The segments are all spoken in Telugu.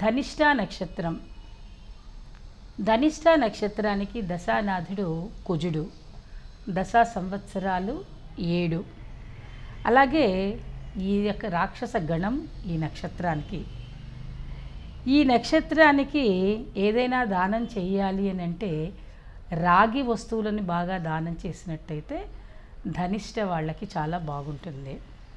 ధనిష్ట నక్షత్రం ధనిష్ట నక్షత్రానికి దశానాథుడు కుజుడు దశా సంవత్సరాలు ఏడు అలాగే ఈ యొక్క రాక్షస గణం ఈ నక్షత్రానికి ఈ నక్షత్రానికి ఏదైనా దానం చేయాలి అని అంటే రాగి వస్తువులను బాగా దానం చేసినట్టయితే ధనిష్ట వాళ్ళకి చాలా బాగుంటుంది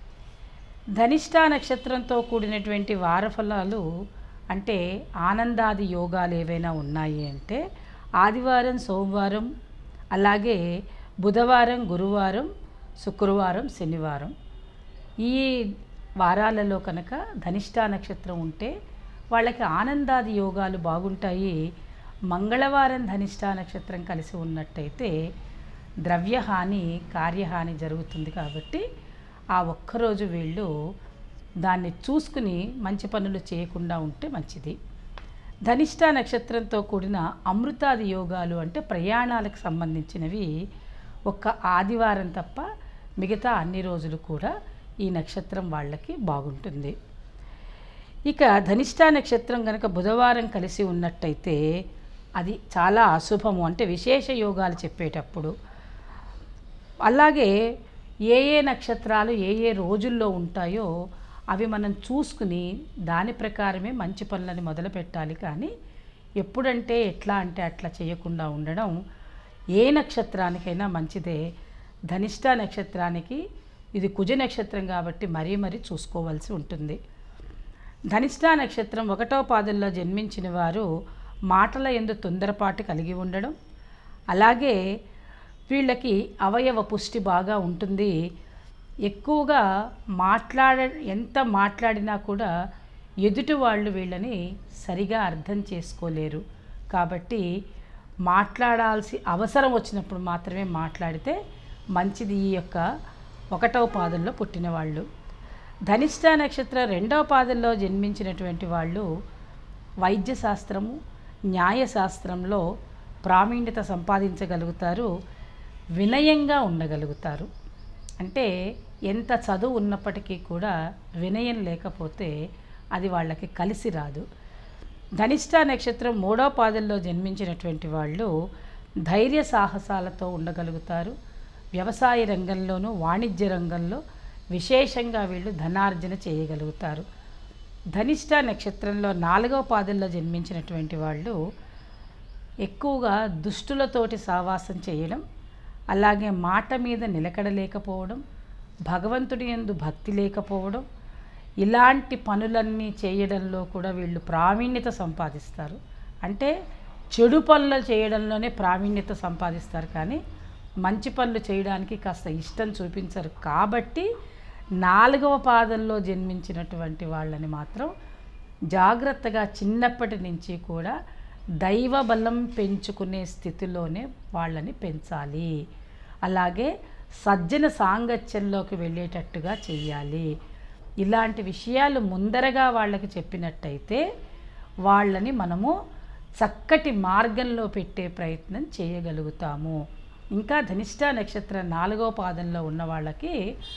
ధనిష్ట నక్షత్రంతో కూడినటువంటి వారఫలాలు అంటే ఆనందాది యోగాలు ఏవైనా ఉన్నాయి అంటే ఆదివారం సోమవారం అలాగే బుధవారం గురువారం శుక్రవారం శనివారం ఈ వారాలలో కనుక ధనిష్ట నక్షత్రం ఉంటే వాళ్ళకి ఆనందాది యోగాలు బాగుంటాయి మంగళవారం ధనిష్ట నక్షత్రం కలిసి ఉన్నట్టయితే ద్రవ్యహాని కార్యహాని జరుగుతుంది కాబట్టి ఆ ఒక్కరోజు వీళ్ళు దాన్ని చూసుకుని మంచి పనులు చేయకుండా ఉంటే మంచిది ధనిష్ట నక్షత్రంతో కూడిన అమృతాది యోగాలు అంటే ప్రయాణాలకు సంబంధించినవి ఒక్క ఆదివారం తప్ప మిగతా అన్ని రోజులు కూడా ఈ నక్షత్రం వాళ్ళకి బాగుంటుంది ఇక ధనిష్ట నక్షత్రం కనుక బుధవారం కలిసి ఉన్నట్టయితే అది చాలా అశుభము అంటే విశేష యోగాలు చెప్పేటప్పుడు అలాగే ఏ ఏ నక్షత్రాలు ఏ ఏ రోజుల్లో ఉంటాయో అవి మనం చూసుకుని దాని ప్రకారమే మంచి పనులని మొదలు పెట్టాలి కానీ ఎప్పుడంటే ఎట్లా అంటే అట్లా చేయకుండా ఉండడం ఏ నక్షత్రానికైనా మంచిదే ధనిష్ట నక్షత్రానికి ఇది కుజ నక్షత్రం కాబట్టి మరీ మరీ చూసుకోవాల్సి ఉంటుంది ధనిష్ట నక్షత్రం ఒకటో పాదంలో జన్మించిన వారు మాటల ఎందు తొందరపాటు కలిగి ఉండడం అలాగే వీళ్ళకి అవయవ పుష్టి బాగా ఉంటుంది ఎక్కువగా మాట్లాడ ఎంత మాట్లాడినా కూడా ఎదుటి వాళ్ళు వీళ్ళని సరిగా అర్థం చేసుకోలేరు కాబట్టి మాట్లాడాల్సి అవసరం వచ్చినప్పుడు మాత్రమే మాట్లాడితే మంచిది ఈ యొక్క ఒకటవ పాదంలో పుట్టిన వాళ్ళు ధనిష్ట నక్షత్రం రెండవ పాదంలో జన్మించినటువంటి వాళ్ళు వైద్య శాస్త్రము న్యాయశాస్త్రంలో ప్రావీణ్యత సంపాదించగలుగుతారు వినయంగా ఉండగలుగుతారు అంటే ఎంత చదువు ఉన్నప్పటికీ కూడా వినయం లేకపోతే అది వాళ్ళకి కలిసి రాదు ధనిష్ట నక్షత్రం మూడో పాదంలో జన్మించినటువంటి వాళ్ళు ధైర్య సాహసాలతో ఉండగలుగుతారు వ్యవసాయ రంగంలోనూ వాణిజ్య రంగంలో విశేషంగా వీళ్ళు ధనార్జన చేయగలుగుతారు ధనిష్ట నక్షత్రంలో నాలుగవ పాదంలో జన్మించినటువంటి వాళ్ళు ఎక్కువగా దుష్టులతోటి సావాసం చేయడం అలాగే మాట మీద నిలకడ లేకపోవడం భగవంతుడి యందు భక్తి లేకపోవడం ఇలాంటి పనులన్నీ చేయడంలో కూడా వీళ్ళు ప్రావీణ్యత సంపాదిస్తారు అంటే చెడు పనులు చేయడంలోనే ప్రావీణ్యత సంపాదిస్తారు కానీ మంచి పనులు చేయడానికి కాస్త ఇష్టం చూపించరు కాబట్టి నాలుగవ పాదంలో జన్మించినటువంటి వాళ్ళని మాత్రం జాగ్రత్తగా చిన్నప్పటి నుంచి కూడా దైవ బలం పెంచుకునే స్థితిలోనే వాళ్ళని పెంచాలి అలాగే సజ్జన సాంగత్యంలోకి వెళ్ళేటట్టుగా చెయ్యాలి ఇలాంటి విషయాలు ముందరగా వాళ్ళకి చెప్పినట్టయితే వాళ్ళని మనము చక్కటి మార్గంలో పెట్టే ప్రయత్నం చేయగలుగుతాము ఇంకా ధనిష్ట నక్షత్ర నాలుగో పాదంలో ఉన్న వాళ్ళకి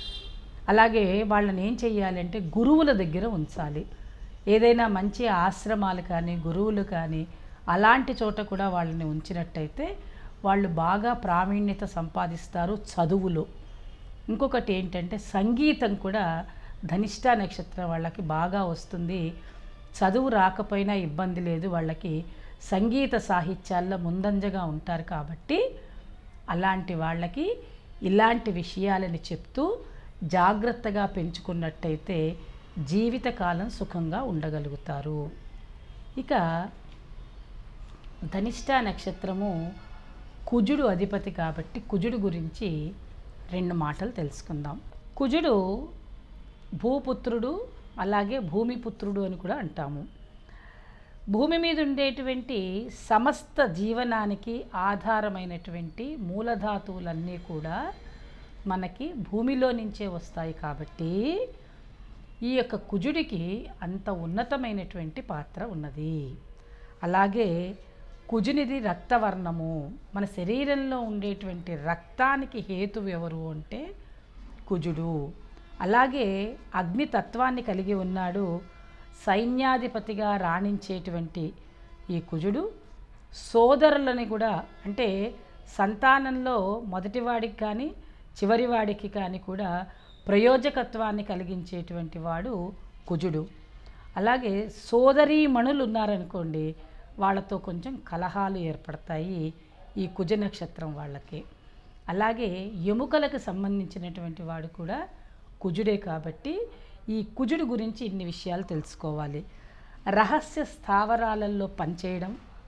అలాగే వాళ్ళని ఏం చెయ్యాలంటే గురువుల దగ్గర ఉంచాలి ఏదైనా మంచి ఆశ్రమాలు కానీ గురువులు కానీ అలాంటి చోట కూడా వాళ్ళని ఉంచినట్టయితే వాళ్ళు బాగా ప్రావీణ్యత సంపాదిస్తారు చదువులో ఇంకొకటి ఏంటంటే సంగీతం కూడా ధనిష్ట నక్షత్రం వాళ్ళకి బాగా వస్తుంది చదువు రాకపోయినా ఇబ్బంది లేదు వాళ్ళకి సంగీత సాహిత్యాల్లో ముందంజగా ఉంటారు కాబట్టి అలాంటి వాళ్ళకి ఇలాంటి విషయాలని చెప్తూ జాగ్రత్తగా పెంచుకున్నట్టయితే జీవితకాలం సుఖంగా ఉండగలుగుతారు ఇక ధనిష్ట నక్షత్రము కుజుడు అధిపతి కాబట్టి కుజుడు గురించి రెండు మాటలు తెలుసుకుందాం కుజుడు భూపుత్రుడు అలాగే భూమిపుత్రుడు అని కూడా అంటాము భూమి మీద ఉండేటువంటి సమస్త జీవనానికి ఆధారమైనటువంటి మూలధాతువులన్నీ కూడా మనకి భూమిలో నుంచే వస్తాయి కాబట్టి ఈ యొక్క కుజుడికి అంత ఉన్నతమైనటువంటి పాత్ర ఉన్నది అలాగే కుజునిది రక్తవర్ణము మన శరీరంలో ఉండేటువంటి రక్తానికి హేతు ఎవరు అంటే కుజుడు అలాగే అగ్నితత్వాన్ని కలిగి ఉన్నాడు సైన్యాధిపతిగా రాణించేటువంటి ఈ కుజుడు సోదరులని కూడా అంటే సంతానంలో మొదటివాడికి కానీ చివరివాడికి కానీ కూడా ప్రయోజకత్వాన్ని కలిగించేటువంటి వాడు కుజుడు అలాగే సోదరీమణులు ఉన్నారనుకోండి వాళ్ళతో కొంచెం కలహాలు ఏర్పడతాయి ఈ కుజ నక్షత్రం వాళ్ళకి అలాగే ఎముకలకు సంబంధించినటువంటి వాడు కూడా కుజుడే కాబట్టి ఈ కుజుడు గురించి ఇన్ని విషయాలు తెలుసుకోవాలి రహస్య స్థావరాలలో పనిచేయడం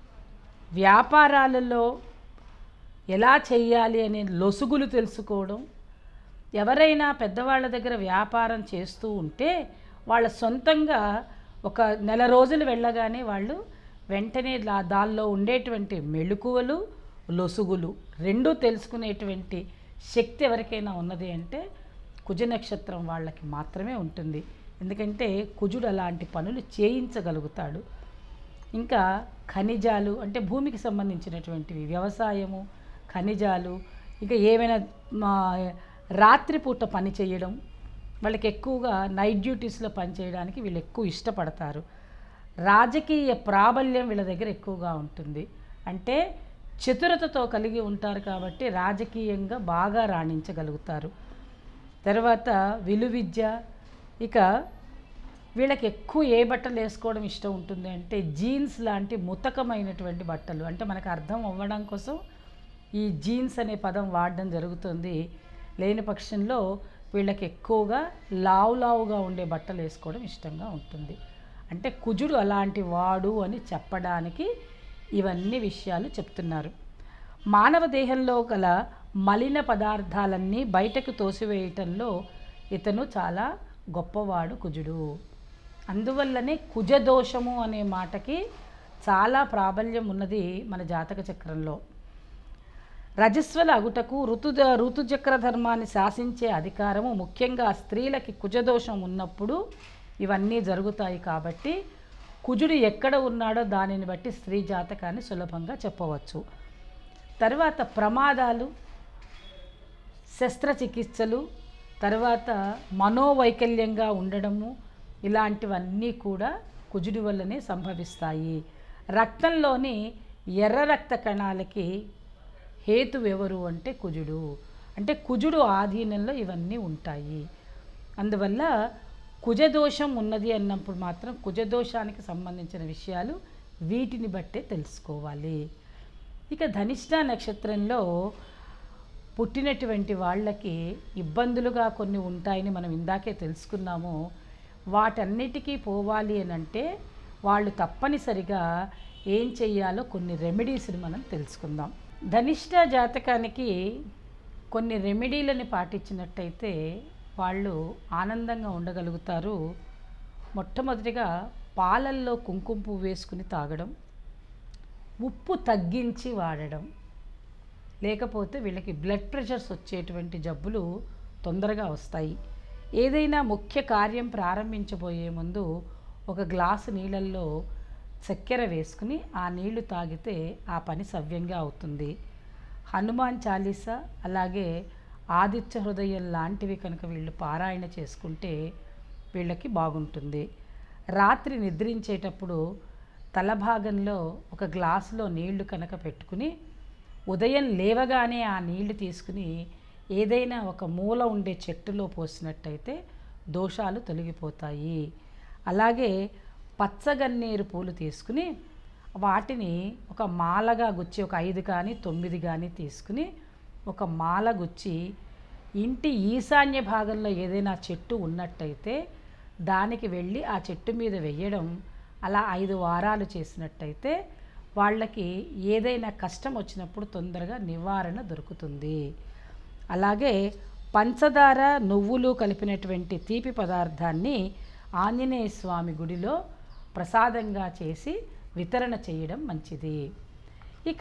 వ్యాపారాలలో ఎలా చేయాలి అనే లొసుగులు తెలుసుకోవడం ఎవరైనా పెద్దవాళ్ళ దగ్గర వ్యాపారం చేస్తూ ఉంటే వాళ్ళ సొంతంగా ఒక నెల రోజులు వెళ్ళగానే వాళ్ళు వెంటనే దా- దానిలో ఉండేటువంటి మెళుకువలు లొసుగులు రెండూ తెలుసుకునేటువంటి శక్తి ఎవరికైనా ఉన్నది అంటే కుజ నక్షత్రం వాళ్ళకి మాత్రమే ఉంటుంది ఎందుకంటే కుజుడు అలాంటి పనులు చేయించగలుగుతాడు ఇంకా ఖనిజాలు అంటే భూమికి సంబంధించినటువంటివి వ్యవసాయము ఖనిజాలు ఇంకా ఏమైనా మా రాత్రిపూట పని చేయడం వాళ్ళకి ఎక్కువగా నైట్ డ్యూటీస్లో పని చేయడానికి వీళ్ళు ఎక్కువ ఇష్టపడతారు రాజకీయ ప్రాబల్యం వీళ్ళ దగ్గర ఎక్కువగా ఉంటుంది అంటే చతురతతో కలిగి ఉంటారు కాబట్టి రాజకీయంగా బాగా రాణించగలుగుతారు తర్వాత విలువిద్య ఇక వీళ్ళకి ఎక్కువ ఏ బట్టలు వేసుకోవడం ఇష్టం ఉంటుంది అంటే జీన్స్ లాంటి ముతకమైనటువంటి బట్టలు అంటే మనకు అర్థం అవ్వడం కోసం ఈ జీన్స్ అనే పదం వాడడం జరుగుతుంది లేని పక్షంలో వీళ్ళకి ఎక్కువగా లావు లావుగా ఉండే బట్టలు వేసుకోవడం ఇష్టంగా ఉంటుంది అంటే కుజుడు అలాంటి వాడు అని చెప్పడానికి ఇవన్నీ విషయాలు చెప్తున్నారు మానవ దేహంలో గల మలిన పదార్థాలన్నీ బయటకు తోసివేయటంలో ఇతను చాలా గొప్పవాడు కుజుడు అందువల్లనే కుజదోషము అనే మాటకి చాలా ప్రాబల్యం ఉన్నది మన జాతక చక్రంలో రజస్వల అగుటకు ఋతు ఋతుచక్ర ధర్మాన్ని శాసించే అధికారము ముఖ్యంగా స్త్రీలకి కుజదోషం ఉన్నప్పుడు ఇవన్నీ జరుగుతాయి కాబట్టి కుజుడు ఎక్కడ ఉన్నాడో దానిని బట్టి స్త్రీ జాతకాన్ని సులభంగా చెప్పవచ్చు తర్వాత ప్రమాదాలు శస్త్రచికిత్సలు తర్వాత మనోవైకల్యంగా ఉండడము ఇలాంటివన్నీ కూడా కుజుడి వల్లనే సంభవిస్తాయి రక్తంలోని ఎర్ర రక్త కణాలకి హేతు ఎవరు అంటే కుజుడు అంటే కుజుడు ఆధీనంలో ఇవన్నీ ఉంటాయి అందువల్ల కుజదోషం ఉన్నది అన్నప్పుడు మాత్రం కుజదోషానికి సంబంధించిన విషయాలు వీటిని బట్టే తెలుసుకోవాలి ఇక ధనిష్ట నక్షత్రంలో పుట్టినటువంటి వాళ్ళకి ఇబ్బందులుగా కొన్ని ఉంటాయని మనం ఇందాకే తెలుసుకున్నాము వాటన్నిటికీ పోవాలి అని అంటే వాళ్ళు తప్పనిసరిగా ఏం చెయ్యాలో కొన్ని రెమెడీస్ని మనం తెలుసుకుందాం ధనిష్ట జాతకానికి కొన్ని రెమెడీలని పాటించినట్టయితే వాళ్ళు ఆనందంగా ఉండగలుగుతారు మొట్టమొదటిగా పాలల్లో కుంకుమ పువ్వు వేసుకుని తాగడం ఉప్పు తగ్గించి వాడడం లేకపోతే వీళ్ళకి బ్లడ్ ప్రెషర్స్ వచ్చేటువంటి జబ్బులు తొందరగా వస్తాయి ఏదైనా ముఖ్య కార్యం ప్రారంభించబోయే ముందు ఒక గ్లాసు నీళ్ళల్లో చక్కెర వేసుకుని ఆ నీళ్లు తాగితే ఆ పని సవ్యంగా అవుతుంది హనుమాన్ చాలీసా అలాగే ఆదిత్య హృదయం లాంటివి కనుక వీళ్ళు పారాయణ చేసుకుంటే వీళ్ళకి బాగుంటుంది రాత్రి నిద్రించేటప్పుడు తల భాగంలో ఒక గ్లాసులో నీళ్లు కనుక పెట్టుకుని ఉదయం లేవగానే ఆ నీళ్లు తీసుకుని ఏదైనా ఒక మూల ఉండే చెట్టులో పోసినట్టయితే దోషాలు తొలగిపోతాయి అలాగే పచ్చగన్నేరు పూలు తీసుకుని వాటిని ఒక మాలగా గుచ్చి ఒక ఐదు కానీ తొమ్మిది కానీ తీసుకుని ఒక మాల గుచ్చి ఇంటి ఈశాన్య భాగంలో ఏదైనా చెట్టు ఉన్నట్టయితే దానికి వెళ్ళి ఆ చెట్టు మీద వెయ్యడం అలా ఐదు వారాలు చేసినట్టయితే వాళ్ళకి ఏదైనా కష్టం వచ్చినప్పుడు తొందరగా నివారణ దొరుకుతుంది అలాగే పంచదార నువ్వులు కలిపినటువంటి తీపి పదార్థాన్ని ఆంజనేయ స్వామి గుడిలో ప్రసాదంగా చేసి వితరణ చేయడం మంచిది ఇక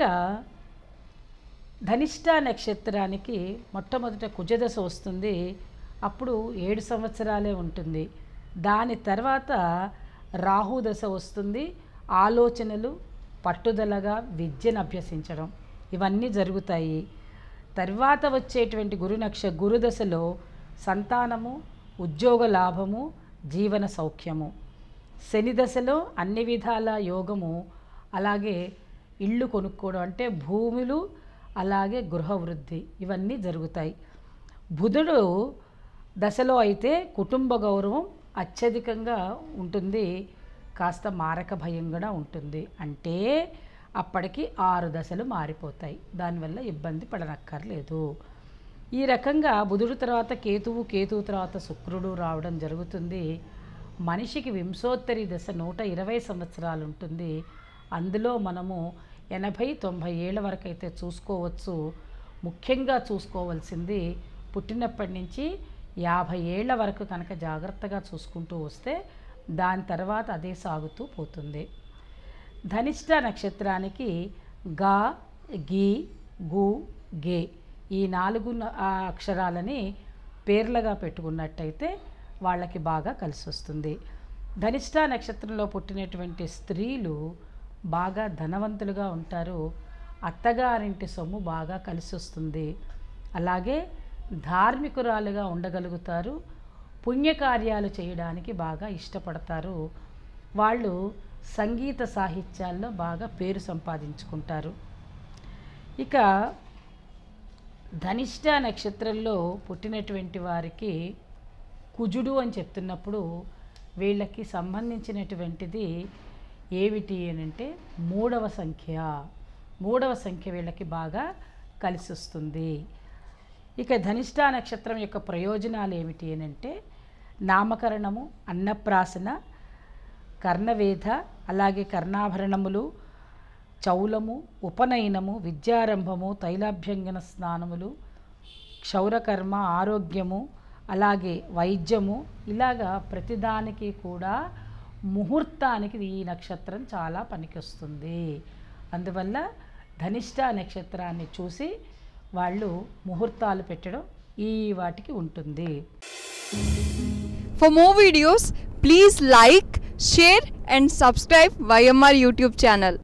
ధనిష్ట నక్షత్రానికి మొట్టమొదట కుజదశ వస్తుంది అప్పుడు ఏడు సంవత్సరాలే ఉంటుంది దాని తర్వాత రాహుదశ వస్తుంది ఆలోచనలు పట్టుదలగా విద్యను అభ్యసించడం ఇవన్నీ జరుగుతాయి తర్వాత వచ్చేటువంటి గురు నక్ష గురుదశలో సంతానము ఉద్యోగ లాభము జీవన సౌఖ్యము శని దశలో అన్ని విధాల యోగము అలాగే ఇళ్ళు కొనుక్కోవడం అంటే భూములు అలాగే గృహ వృద్ధి ఇవన్నీ జరుగుతాయి బుధుడు దశలో అయితే కుటుంబ గౌరవం అత్యధికంగా ఉంటుంది కాస్త మారక భయం కూడా ఉంటుంది అంటే అప్పటికి ఆరు దశలు మారిపోతాయి దానివల్ల ఇబ్బంది పడనక్కర్లేదు ఈ రకంగా బుధుడు తర్వాత కేతువు కేతువు తర్వాత శుక్రుడు రావడం జరుగుతుంది మనిషికి వింశోత్తరి దశ నూట ఇరవై సంవత్సరాలు ఉంటుంది అందులో మనము ఎనభై తొంభై ఏళ్ళ వరకు అయితే చూసుకోవచ్చు ముఖ్యంగా చూసుకోవాల్సింది పుట్టినప్పటి నుంచి యాభై ఏళ్ల వరకు కనుక జాగ్రత్తగా చూసుకుంటూ వస్తే దాని తర్వాత అదే సాగుతూ పోతుంది ధనిష్ట నక్షత్రానికి గా గి గు గే ఈ నాలుగు న- ఆ అక్షరాలని పేర్లుగా పెట్టుకున్నట్టయితే వాళ్ళకి బాగా కలిసి వస్తుంది ధనిష్ట నక్షత్రంలో పుట్టినటువంటి స్త్రీలు బాగా ధనవంతులుగా ఉంటారు అత్తగారింటి సొమ్ము బాగా కలిసి వస్తుంది అలాగే ధార్మికురాలుగా ఉండగలుగుతారు పుణ్యకార్యాలు చేయడానికి బాగా ఇష్టపడతారు వాళ్ళు సంగీత సాహిత్యాల్లో బాగా పేరు సంపాదించుకుంటారు ఇక ధనిష్ట నక్షత్రంలో పుట్టినటువంటి వారికి కుజుడు అని చెప్తున్నప్పుడు వీళ్ళకి సంబంధించినటువంటిది ఏమిటి అని అంటే మూడవ సంఖ్య మూడవ సంఖ్య వీళ్ళకి బాగా కలిసి వస్తుంది ఇక ధనిష్ట నక్షత్రం యొక్క ప్రయోజనాలు ఏమిటి అని అంటే నామకరణము అన్నప్రాసన కర్ణవేధ అలాగే కర్ణాభరణములు చౌలము ఉపనయనము విద్యారంభము తైలాభ్యంగన స్నానములు క్షౌరకర్మ ఆరోగ్యము అలాగే వైద్యము ఇలాగా ప్రతిదానికి కూడా ముహూర్తానికి ఈ నక్షత్రం చాలా పనికొస్తుంది అందువల్ల ధనిష్ట నక్షత్రాన్ని చూసి వాళ్ళు ముహూర్తాలు పెట్టడం ఈ వాటికి ఉంటుంది For more videos, please like, share and subscribe YMR YouTube channel.